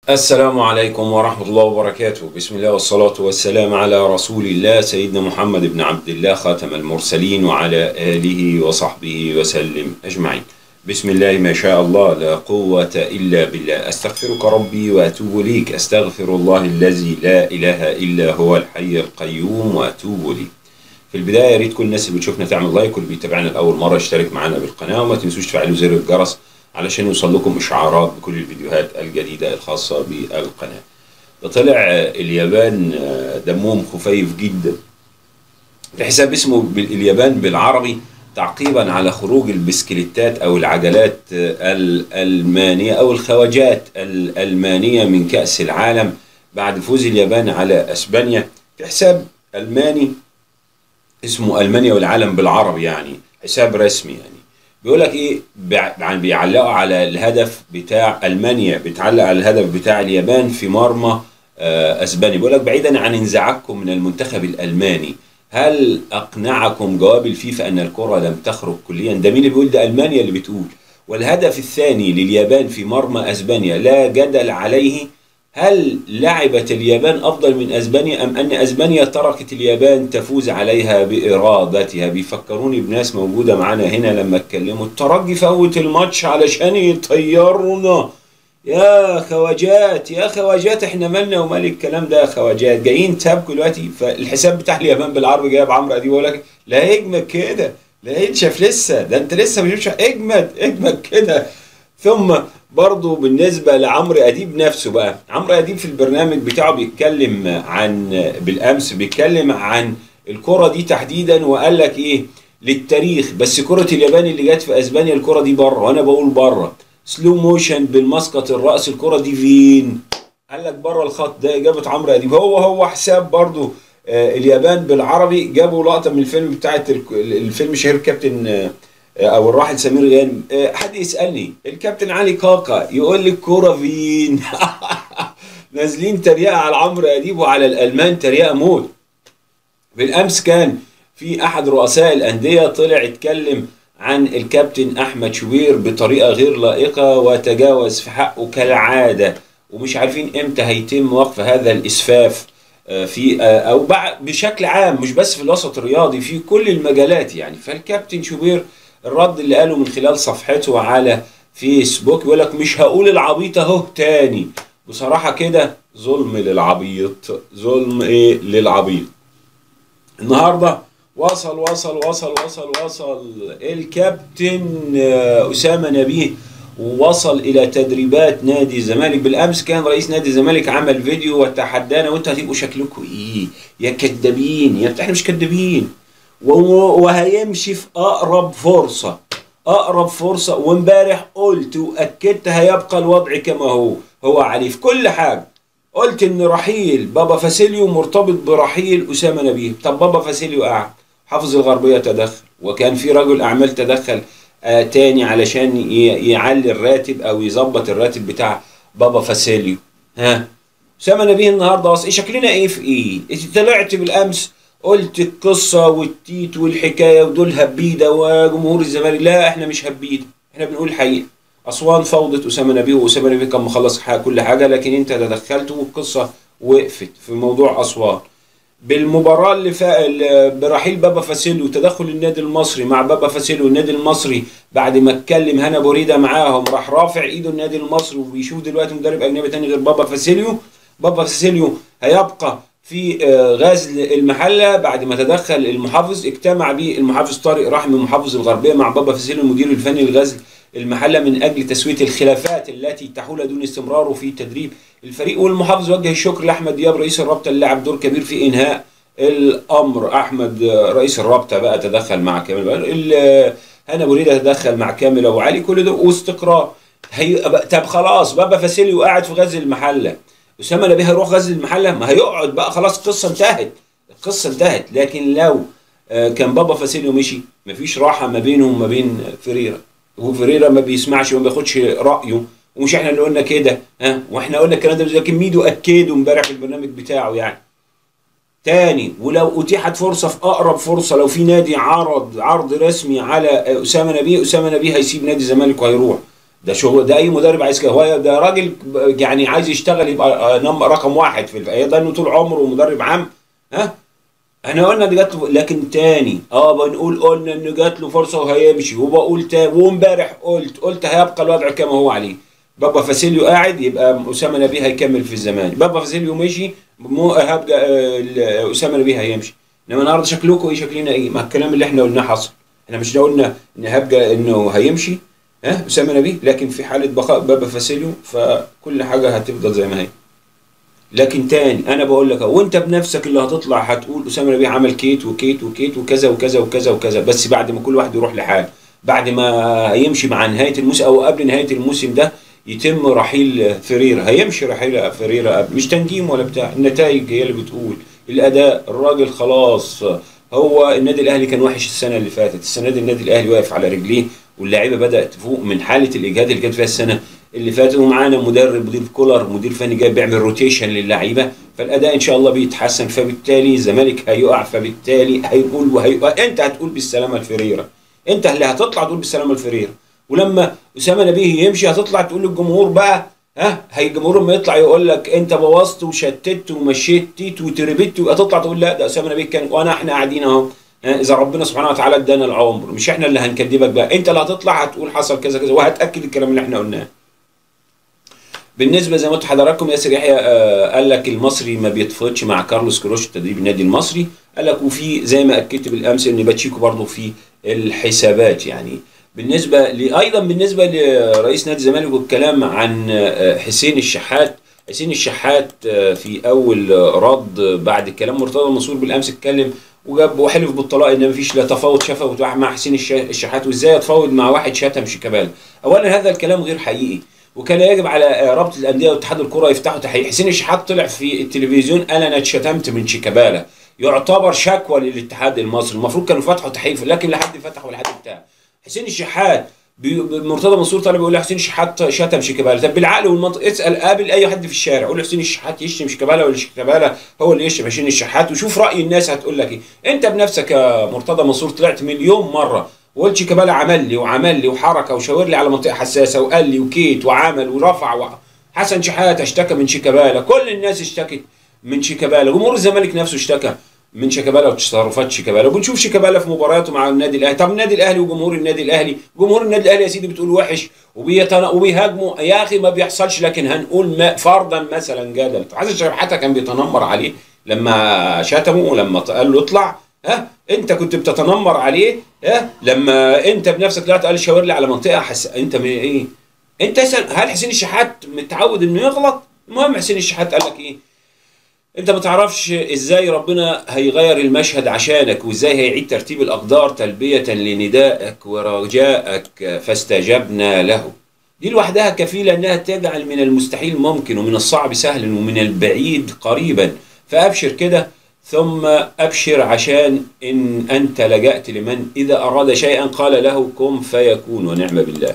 السلام عليكم ورحمة الله وبركاته بسم الله والصلاة والسلام على رسول الله سيدنا محمد بن عبد الله خاتم المرسلين وعلى آله وصحبه وسلم أجمعين بسم الله ما شاء الله لا قوة إلا بالله أستغفرك ربي وأتوب ليك أستغفر الله الذي لا إله إلا هو الحي القيوم وأتوب ليك في البداية يا ريت كل الناس اللي بتشوفنا تعمل لايك واللي بيتابعنا لأول مرة يشترك معنا بالقناة وما تنسوش تفعلوا زر الجرس علشان يوصل لكم إشعارات بكل الفيديوهات الجديدة الخاصة بالقناة ده طلع اليابان دمهم خفيف جدا في حساب اسمه اليابان بالعربي تعقيبا على خروج البسكليتات او العجلات الالمانيه او الخواجات الالمانيه من كاس العالم بعد فوز اليابان على اسبانيا في حساب الماني اسمه المانيا والعالم بالعربي يعني حساب رسمي يعني بيقول لك ايه يعني بيعلقوا على الهدف بتاع المانيا بتعلق على الهدف بتاع اليابان في مرمى اسبانيا بيقول لك بعيدا عن انزعاجكم من المنتخب الالماني هل اقنعكم جواب الفيفا ان الكره لم تخرج كليا ده مين اللي بيقول ده المانيا اللي بتقول والهدف الثاني لليابان في مرمى اسبانيا لا جدل عليه هل لعبت اليابان افضل من اسبانيا ام ان اسبانيا تركت اليابان تفوز عليها بارادتها بيفكروني بناس موجوده معانا هنا لما اتكلموا الترجي فوت الماتش علشان يطيرنا يا خواجات يا خواجات احنا مالنا ومال الكلام ده يا خواجات جايين تسابكوا دلوقتي فالحساب بتاع اليابان بالعربي جايب عمرو اديب بيقول لك لا اجمد كده لا انشف لسه ده انت لسه مش اجمد اجمد كده ثم برضه بالنسبه لعمرو اديب نفسه بقى عمرو اديب في البرنامج بتاعه بيتكلم عن بالامس بيتكلم عن الكره دي تحديدا وقال لك ايه للتاريخ بس كره اليابان اللي جت في اسبانيا الكره دي بره وانا بقول بره سلو موشن بالمسقط الراس الكره دي فين قال لك بره الخط ده اجابه عمرو اديب هو هو حساب برضه آه اليابان بالعربي جابوا لقطه من الفيلم بتاعت الفيلم شهير كابتن آه او الراحل سمير غانم آه حد يسالني الكابتن علي كاكا يقول لي الكوره فين نازلين تريقه على عمرو اديب وعلى الالمان تريقه موت بالامس كان في احد رؤساء الانديه طلع اتكلم عن الكابتن احمد شوبير بطريقه غير لائقه وتجاوز في حقه كالعاده ومش عارفين امتى هيتم وقف هذا الاسفاف في او بشكل عام مش بس في الوسط الرياضي في كل المجالات يعني فالكابتن شوبير الرد اللي قاله من خلال صفحته على فيسبوك يقول لك مش هقول العبيط اهو تاني بصراحه كده ظلم للعبيط ظلم ايه للعبيط النهارده وصل وصل وصل وصل وصل الكابتن أسامة نبيه ووصل إلى تدريبات نادي الزمالك بالأمس كان رئيس نادي الزمالك عمل فيديو وتحدانا وأنتوا هتبقوا شكلكم إيه يا كدابين يا احنا مش كدابين وهيمشي في أقرب فرصة أقرب فرصة وامبارح قلت وأكدت هيبقى الوضع كما هو هو عليه في كل حاجة قلت إن رحيل بابا فاسيليو مرتبط برحيل أسامة نبيه طب بابا فاسيليو قاعد حافظ الغربية تدخل وكان في رجل أعمال تدخل آه تاني علشان يعلي الراتب أو يظبط الراتب بتاع بابا فاسيليو ها أسامة نبيه النهاردة وصل شكلنا إيه في إيه؟ طلعت بالأمس قلت القصة والتيت والحكاية ودول هبيدة وجمهور الزمالك لا إحنا مش هبيدة إحنا بنقول الحقيقة أسوان فوضت أسامة نبيه وأسامة نبيه كان مخلص كل حاجة لكن أنت تدخلت والقصة وقفت في موضوع أسوان بالمباراة اللي فا... برحيل بابا فاسيليو تدخل النادي المصري مع بابا فاسيليو النادي المصري بعد ما اتكلم هنا بوريدا معاهم راح رافع ايده النادي المصري وبيشوف دلوقتي مدرب اجنبي تاني غير بابا فاسيليو بابا فاسيليو هيبقى في غزل المحله بعد ما تدخل المحافظ اجتمع به المحافظ طارق رحمي محافظ الغربيه مع بابا فاسيليو المدير الفني لغزل المحله من اجل تسويه الخلافات التي تحول دون استمراره في تدريب الفريق والمحافظ وجه الشكر لاحمد دياب رئيس الرابطه اللي لعب دور كبير في انهاء الامر احمد رئيس الرابطه بقى تدخل مع كامل هنا بريده تدخل مع كامل ابو علي كل ده واستقرار هي طب خلاص بابا فاسيليو قاعد في غزل المحله اسامه نبيه هيروح غزل المحله ما هيقعد بقى خلاص القصه انتهت القصه انتهت لكن لو كان بابا فاسيليو مشي مفيش راحه ما بينه وما بين فريرا وفريرا ما بيسمعش وما بياخدش رايه ومش احنا اللي قلنا كده ها واحنا قلنا الكلام ده لكن ميدو اكده امبارح في البرنامج بتاعه يعني تاني ولو اتيحت فرصه في اقرب فرصه لو في نادي عرض عرض رسمي على اسامه نبيه اسامه نبيه هيسيب نادي الزمالك وهيروح ده شغل ده اي مدرب عايز كده هو ده راجل يعني عايز يشتغل يبقى آه، نم- رقم واحد في الف- ده انه طول عمره مدرب عام ها احنا قلنا دي جات له لكن تاني اه بنقول قلنا انه جات له فرصه وهيمشي وبقول تاني وامبارح قلت قلت هيبقى الوضع كما هو عليه بابا فاسيليو قاعد يبقى اسامه نبيه هيكمل في الزمان بابا فاسيليو مشي مو هبقى آه، ال- اسامه نبيه هيمشي انما النهارده شكلكم ايه شكلنا ايه ما الكلام اللي احنا قلناه حصل احنا مش قلنا ان هبقى انه هيمشي ها اسامه نبيه لكن في حاله بقاء بابا فاسيليو فكل حاجه هتفضل زي ما هي لكن تاني انا بقول لك وانت بنفسك اللي هتطلع هتقول اسامه نبيه عمل كيت وكيت وكيت وكذا وكذا وكذا وكذا بس بعد ما كل واحد يروح لحاله بعد ما يمشي مع نهايه الموسم او قبل نهايه الموسم ده يتم رحيل فيريرا هيمشي رحيل فيريرا قبل مش تنجيم ولا بتاع النتائج هي اللي بتقول الاداء الراجل خلاص هو النادي الاهلي كان وحش السنه اللي فاتت السنه دي النادي الاهلي واقف على رجليه واللاعيبه بدات تفوق من حاله الاجهاد اللي كانت فيها السنه اللي فاتت ومعانا مدرب مدير كولر مدير فني جاي بيعمل روتيشن للعيبه فالاداء ان شاء الله بيتحسن فبالتالي الزمالك هيقع فبالتالي هيقول وهيقع انت هتقول بالسلامه الفريره انت اللي هتطلع تقول بالسلامه الفريره ولما اسامه نبيه يمشي هتطلع تقول للجمهور بقى ها هي الجمهور لما يطلع يقول لك انت بوظت وشتت ومشيت تيت وتربت هتطلع تقول لا ده اسامه نبيه كان وانا احنا قاعدين اهو ها، اذا ربنا سبحانه وتعالى ادانا العمر مش احنا اللي هنكذبك بقى انت اللي هتطلع هتقول حصل كذا كذا وهتاكد الكلام اللي احنا قلناه بالنسبه زي ما قلت لحضراتكم ياسر يحيى آه، قال لك المصري ما بيتفقدش مع كارلوس كروش تدريب النادي المصري قال لك وفي زي ما اكدت بالامس ان باتشيكو برضه في الحسابات يعني بالنسبه ل- ايضا بالنسبه لرئيس نادي الزمالك والكلام عن آه، حسين الشحات حسين الشحات آه، في اول آه، رد بعد كلام مرتضى منصور بالامس اتكلم وجاب وحلف بالطلاق ان مفيش لا تفاوض شفوي مع حسين الش- الشحات وازاي يتفاوض مع واحد شتم شيكابالا اولا هذا الكلام غير حقيقي وكان يجب على آه، رابطه الانديه واتحاد الكره يفتحوا تحقيق حسين الشحات طلع في التلفزيون قال انا اتشتمت من شيكابالا يعتبر شكوى للاتحاد المصري المفروض كانوا فتحوا تحقيق لكن لا حد فتح ولا حد بتاع حسين الشحات بي- مرتضى منصور طالع بيقول حسين الشحات شتم شيكابالا طب بالعقل والمنطق اسال قابل اي حد في الشارع قول له حسين الشحات يشتم شيكابالا ولا شيكابالا هو اللي يشتم حسين الشحات وشوف راي الناس هتقول لك ايه انت بنفسك يا مرتضى منصور طلعت مليون مره وقلت شيكابالا عمل لي وعمل لي وحركه وشاور لي على منطقه حساسه وقال لي وكيت وعمل ورفع و... حسن شحات اشتكى من شيكابالا كل الناس اشتكت من شيكابالا جمهور الزمالك نفسه اشتكى من شيكابالا وتصرفات شيكابالا وبنشوف شيكابالا في مبارياته مع النادي الاهلي طب النادي الاهلي وجمهور النادي الاهلي جمهور النادي الاهلي يا سيدي بتقول وحش وبيتن... وبيهاجموا يا اخي ما بيحصلش لكن هنقول ما فرضا مثلا جدل حسن شحاته كان بيتنمر عليه لما شتمه ولما قال له اطلع ها انت كنت بتتنمر عليه ها لما انت بنفسك طلعت قال شاور لي على منطقه حس... انت م- ايه انت اسال هل حسين الشحات متعود انه يغلط المهم حسين الشحات قال لك ايه انت ما تعرفش ازاي ربنا هيغير المشهد عشانك وازاي هيعيد ترتيب الاقدار تلبيه لندائك ورجائك فاستجبنا له دي لوحدها كفيله انها تجعل من المستحيل ممكن ومن الصعب سهلا ومن البعيد قريبا فابشر كده ثم ابشر عشان ان انت لجأت لمن اذا اراد شيئا قال له كن فيكون ونعم بالله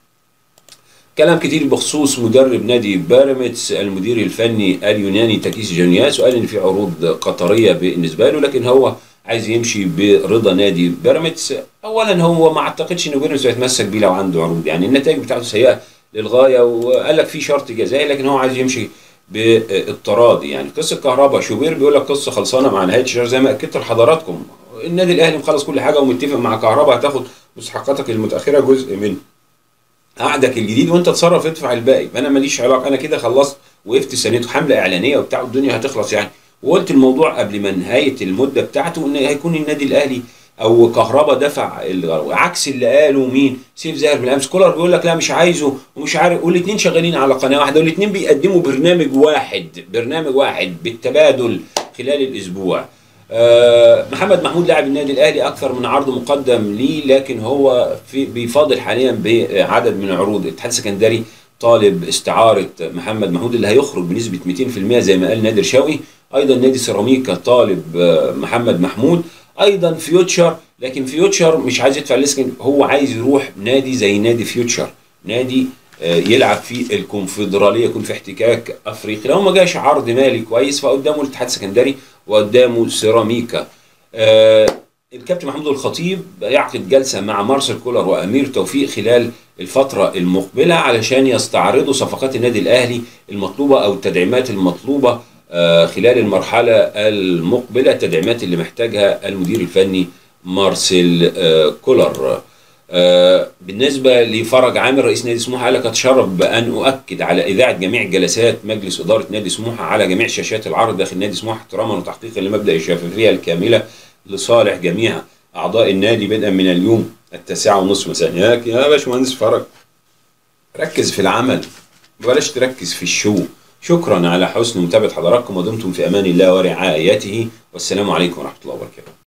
كلام كتير بخصوص مدرب نادي بيراميدز المدير الفني اليوناني تاكيس جونياس وقال ان في عروض قطريه بالنسبه له لكن هو عايز يمشي برضا نادي بيراميدز اولا هو ما اعتقدش ان بيراميدز هيتمسك بيه لو عنده عروض يعني النتائج بتاعته سيئه للغايه وقال لك في شرط جزائي لكن هو عايز يمشي بالتراضي يعني قصه كهربا شوبير بيقول لك قصه خلصانه مع نهايه الشهر زي ما اكدت لحضراتكم النادي الاهلي مخلص كل حاجه ومتفق مع كهربا هتاخد مستحقاتك المتاخره جزء منه عقدك الجديد وانت تصرف ادفع الباقي فانا ماليش علاقه انا كده خلصت وقفت سنته حمله اعلانيه وبتاع والدنيا هتخلص يعني وقلت الموضوع قبل ما نهايه المده بتاعته ان هيكون النادي الاهلي او كهربا دفع ال- عكس اللي قاله مين سيف زاهر بالامس كولر بيقول لك لا مش عايزه ومش عارف والاثنين شغالين على قناه واحده والاثنين بيقدموا برنامج واحد برنامج واحد بالتبادل خلال الاسبوع آه، محمد محمود لاعب النادي الاهلي اكثر من عرض مقدم ليه لكن هو في بيفاضل حاليا بعدد من العروض الاتحاد السكندري طالب استعاره محمد محمود اللي هيخرج بنسبه 200% زي ما قال نادر شوقي ايضا نادي سيراميكا طالب آه، محمد محمود ايضا فيوتشر لكن فيوتشر مش عايز يدفع الاسكن هو عايز يروح نادي زي نادي فيوتشر نادي آه، يلعب في الكونفدراليه يكون في احتكاك افريقي لو ما جاش عرض مالي كويس فقدامه الاتحاد السكندري وقدامه سيراميكا آه، الكابتن محمود الخطيب يعقد جلسة مع مارسيل كولر وأمير توفيق خلال الفترة المقبلة علشان يستعرضوا صفقات النادي الأهلي المطلوبة أو التدعيمات المطلوبة آه، خلال المرحلة المقبلة التدعيمات اللي محتاجها المدير الفني مارسيل آه، كولر آه، بالنسبة لفرج عامر رئيس نادي سموحة قال لك أتشرف بأن أؤكد على إذاعة جميع جلسات مجلس إدارة نادي سموحة على جميع شاشات العرض داخل نادي سموحة احتراما وتحقيقا لمبدأ الشفافية الكاملة لصالح جميع أعضاء النادي بدءا من اليوم التاسعة ونصف مساء يا يا باشمهندس فرج ركز في العمل بلاش تركز في الشو شكرا على حسن متابعة حضراتكم ودمتم في أمان الله ورعايته والسلام عليكم ورحمة الله وبركاته